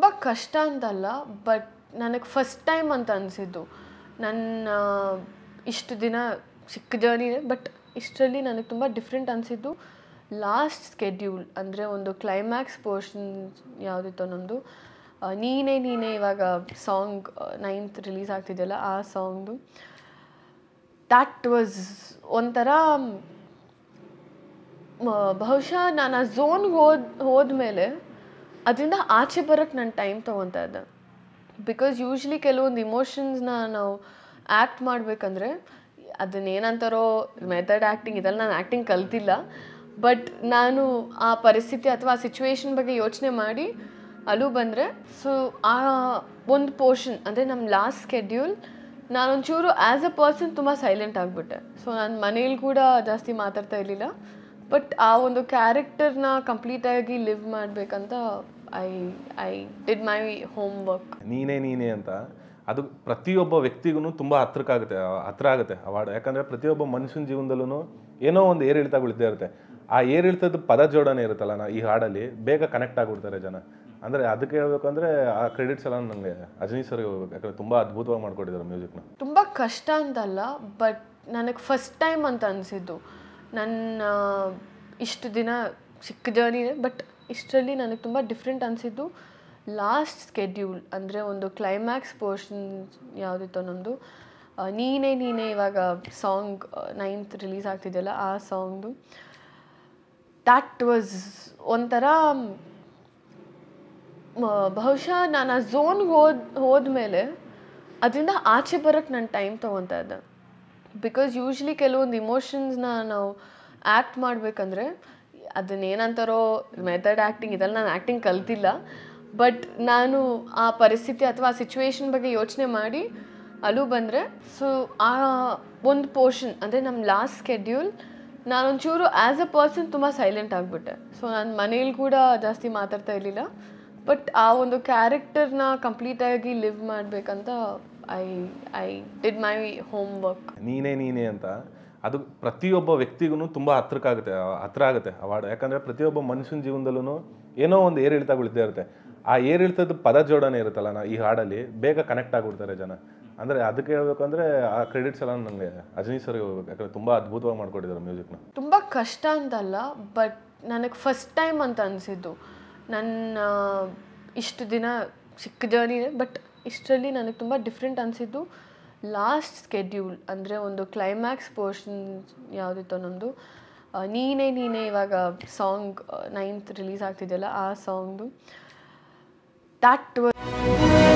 ತುಂಬ ಕಷ್ಟ ಅಂತಲ್ಲ ಬಟ್ ನನಗೆ ಫಸ್ಟ್ ಟೈಮ್ ಅಂತ ಅನಿಸಿದ್ದು ನನ್ನ ಇಷ್ಟು ದಿನ ಚಿಕ್ಕ ಜರ್ನಿ ಬಟ್ ಇಷ್ಟರಲ್ಲಿ ನನಗೆ ತುಂಬ ಡಿಫ್ರೆಂಟ್ ಅನಿಸಿದ್ದು ಲಾಸ್ಟ್ ಸ್ಕೆಡ್ಯೂಲ್ ಅಂದರೆ ಒಂದು ಕ್ಲೈಮ್ಯಾಕ್ಸ್ ಪೋರ್ಷನ್ ಯಾವುದಿತ್ತು ನಮ್ಮದು ನೀನೇ ನೀನೇ ಇವಾಗ ಸಾಂಗ್ ನೈನ್ತ್ ರಿಲೀಸ್ ಆಗ್ತಿದೆಯಲ್ಲ ಆ ಸಾಂಗ್ದು ದ್ಯಾಟ್ ವಾಸ್ ಒಂಥರ ಮ- ಬಹುಶಃ ನಾನು ಆ ಝೋನ್ಗೆ ಹೋದ ಹೋದ್ಮೇಲೆ ಅದರಿಂದ ಆಚೆ ಬರೋಕ್ಕೆ ನಾನು ಟೈಮ್ ತೊಗೊತಾ ಇದ್ದೆ ಬಿಕಾಸ್ ಯೂಶ್ವಲಿ ಕೆಲವೊಂದು ಇಮೋಷನ್ಸ್ನ ನಾವು ಆ್ಯಕ್ಟ್ ಮಾಡಬೇಕಂದ್ರೆ ಅದನ್ನೇನಂತಾರೋ ಮೆಥಡ್ ಆ್ಯಕ್ಟಿಂಗ್ ಇದೆಲ್ಲ ನಾನು ಆ್ಯಕ್ಟಿಂಗ್ ಕಲ್ತಿಲ್ಲ ಬಟ್ ನಾನು ಆ ಪರಿಸ್ಥಿತಿ ಅಥವಾ ಆ ಸಿಚುವೇಶನ್ ಬಗ್ಗೆ ಯೋಚನೆ ಮಾಡಿ ಅಲ್ಲೂ ಬಂದರೆ ಸೊ ಆ ಒಂದು ಪೋರ್ಷನ್ ಅಂದರೆ ನಮ್ಮ ಲಾಸ್ಟ್ ಸ್ಕೆಡ್ಯೂಲ್ ನಾನೊಂಚೂರು ಆ್ಯಸ್ ಅ ಪರ್ಸನ್ ತುಂಬ ಸೈಲೆಂಟ್ ಆಗಿಬಿಟ್ಟೆ ಸೊ ನಾನು ಮನೇಲಿ ಕೂಡ ಜಾಸ್ತಿ ಮಾತಾಡ್ತಾ ಇರಲಿಲ್ಲ ಬಟ್ ಆ ಒಂದು ಕ್ಯಾರೆಕ್ಟರ್ನ ಕಂಪ್ಲೀಟಾಗಿ ಲಿವ್ ಮಾಡಬೇಕಂತ I I did my homework ನೀನೇ ನೀನೇ ಅಂತ ಅದು ಪ್ರತಿಯೊಬ್ಬ ವ್ಯಕ್ತಿಗೂ ತುಂಬ ಹತ್ರಕ್ಕಾಗುತ್ತೆ ಹತ್ರ ಆಗುತ್ತೆ ಅವಾರ್ಡ್ ಯಾಕಂದರೆ ಪ್ರತಿಯೊಬ್ಬ ಮನುಷ್ಯನ ಜೀವನದಲ್ಲೂ ಏನೋ ಒಂದು ಏರಿಳಿತಗಳಿದ್ದೇ ಇರುತ್ತೆ ಆ ಏರಿಳಿತದ ಪದ ಜೋಡಣೆ ಇರುತ್ತಲ್ಲ ನಾ ಈ ಹಾಡಲ್ಲಿ ಬೇಗ ಕನೆಕ್ಟ್ ಆಗಿಬಿಡ್ತಾರೆ ಜನ ಅಂದರೆ ಅದಕ್ಕೆ ಹೇಳ್ಬೇಕು ಅಂದರೆ ಆ ಕ್ರೆಡಿಟ್ಸ್ ಎಲ್ಲ ನನಗೆ ಅಜನೀಶ್ ಸರ್ಗೆ ಹೋಗ್ಬೇಕು ಯಾಕಂದರೆ ತುಂಬ ಅದ್ಭುತವಾಗಿ ಮಾಡ್ಕೊಟ್ಟಿದ್ದಾರೆ ಮ್ಯೂಸಿಕ್ನ ತುಂಬ ಕಷ್ಟ ಅಂತಲ್ಲ ಬಟ್ ನನಗೆ ಫಸ್ಟ್ ಟೈಮ್ ಅಂತ ಅನಿಸಿದ್ದು ನನ್ನ ಇಷ್ಟು ದಿನ ಚಿಕ್ಕ ಜರ್ನಿ ಬಟ್ ಇಷ್ಟರಲ್ಲಿ ನನಗೆ ತುಂಬ ಡಿಫ್ರೆಂಟ್ ಅನಿಸಿದ್ದು ಲಾಸ್ಟ್ ಸ್ಕೆಡ್ಯೂಲ್ ಅಂದರೆ ಒಂದು ಕ್ಲೈಮ್ಯಾಕ್ಸ್ ಪೋರ್ಷನ್ ಯಾವುದಿತ್ತು ನಮ್ಮದು ನೀನೇ ನೀನೇ ಇವಾಗ ಸಾಂಗ್ ನೈನ್ತ್ ರಿಲೀಸ್ ಆಗ್ತಿದೆಯಲ್ಲ ಆ ಸಾಂಗ್ದು ದ್ಯಾಟ್ ವಾಸ್ ಒಂಥರ ಮ- ಬಹುಶಃ ನಾನು ಆ ಝೋನ್ಗೆ ಹೋದ ಹೋದ್ಮೇಲೆ ಅದರಿಂದ ಆಚೆ ಬರೋಕ್ಕೆ ನಾನು ಟೈಮ್ ತೊಗೊತಾ ಇದ್ದೆ ಬಿಕಾಸ್ ಯೂಶ್ವಲಿ ಕೆಲವೊಂದು ಇಮೋಷನ್ಸ್ನ ನಾವು ಆ್ಯಕ್ಟ್ ಮಾಡಬೇಕಂದ್ರೆ ಅದನ್ನೇನಂತಾರೋ ಮೆಥಡ್ ಆ್ಯಕ್ಟಿಂಗ್ ಇದೆಲ್ಲ ನಾನು ಆ್ಯಕ್ಟಿಂಗ್ ಕಲ್ತಿಲ್ಲ ಬಟ್ ನಾನು ಆ ಪರಿಸ್ಥಿತಿ ಅಥವಾ ಆ ಸಿಚುವೇಶನ್ ಬಗ್ಗೆ ಯೋಚನೆ ಮಾಡಿ ಅಲ್ಲೂ ಬಂದರೆ ಸೊ ಆ ಒಂದು ಪೋರ್ಷನ್ ಅಂದರೆ ನಮ್ಮ ಲಾಸ್ಟ್ ಸ್ಕೆಡ್ಯೂಲ್ ನಾನೊಂಚೂರು ಆ್ಯಸ್ ಅ ಪರ್ಸನ್ ತುಂಬ ಸೈಲೆಂಟ್ ಆಗಿಬಿಟ್ಟೆ ಸೊ ನಾನು ಮನೇಲಿ ಕೂಡ ಜಾಸ್ತಿ ಮಾತಾಡ್ತಾ ಇರಲಿಲ್ಲ ಬಟ್ ಆ ಒಂದು ಕ್ಯಾರೆಕ್ಟರ್ನ ಕಂಪ್ಲೀಟಾಗಿ ಲಿವ್ ಮಾಡಬೇಕಂತ I I did my homework ನೀನೇ ನೀನೇ ಅಂತ ಅದು ಪ್ರತಿಯೊಬ್ಬ ವ್ಯಕ್ತಿಗೂ ತುಂಬ ಹತ್ರಕ್ಕಾಗುತ್ತೆ ಹತ್ರ ಆಗುತ್ತೆ ಅವಾರ್ಡ್ ಯಾಕಂದರೆ ಪ್ರತಿಯೊಬ್ಬ ಮನುಷ್ಯನ ಜೀವನದಲ್ಲೂ ಏನೋ ಒಂದು ಏರಿಳಿತಗಳಿದ್ದೇ ಇರುತ್ತೆ ಆ ಏರಿಳಿತದ ಪದ ಜೋಡಣೆ ಇರುತ್ತಲ್ಲ ನಾ ಈ ಹಾಡಲ್ಲಿ ಬೇಗ ಕನೆಕ್ಟ್ ಆಗಿಬಿಡ್ತಾರೆ ಜನ ಅಂದರೆ ಅದಕ್ಕೆ ಹೇಳ್ಬೇಕು ಅಂದರೆ ಆ ಕ್ರೆಡಿಟ್ಸ್ ಎಲ್ಲ ನನಗೆ ಅಜನೀಶ್ ಸರ್ಗೆ ಹೋಗ್ಬೇಕು ಯಾಕಂದರೆ ತುಂಬ ಅದ್ಭುತವಾಗಿ ಮಾಡ್ಕೊಟ್ಟಿದ್ದಾರೆ ಮ್ಯೂಸಿಕ್ನ ತುಂಬ ಕಷ್ಟ ಅಂತಲ್ಲ ಬಟ್ ನನಗೆ ಫಸ್ಟ್ ಟೈಮ್ ಅಂತ ಅನಿಸಿದ್ದು ನನ್ನ ಇಷ್ಟು ದಿನ ಚಿಕ್ಕ ಜರ್ನಿ ಬಟ್ ಇಷ್ಟರಲ್ಲಿ ನನಗೆ ತುಂಬ ಡಿಫ್ರೆಂಟ್ ಅನಿಸಿದ್ದು ಲಾಸ್ಟ್ ಸ್ಕೆಡ್ಯೂಲ್ ಅಂದರೆ ಒಂದು ಕ್ಲೈಮ್ಯಾಕ್ಸ್ ಪೋರ್ಷನ್ ಯಾವುದಿತ್ತು ನಮ್ಮದು ನೀನೇ ನೀನೇ ಇವಾಗ ಸಾಂಗ್ ನೈನ್ತ್ ರಿಲೀಸ್ ಆಗ್ತಿದೆಯಲ್ಲ ಆ ಸಾಂಗ್ದು ದ್ಯಾಟ್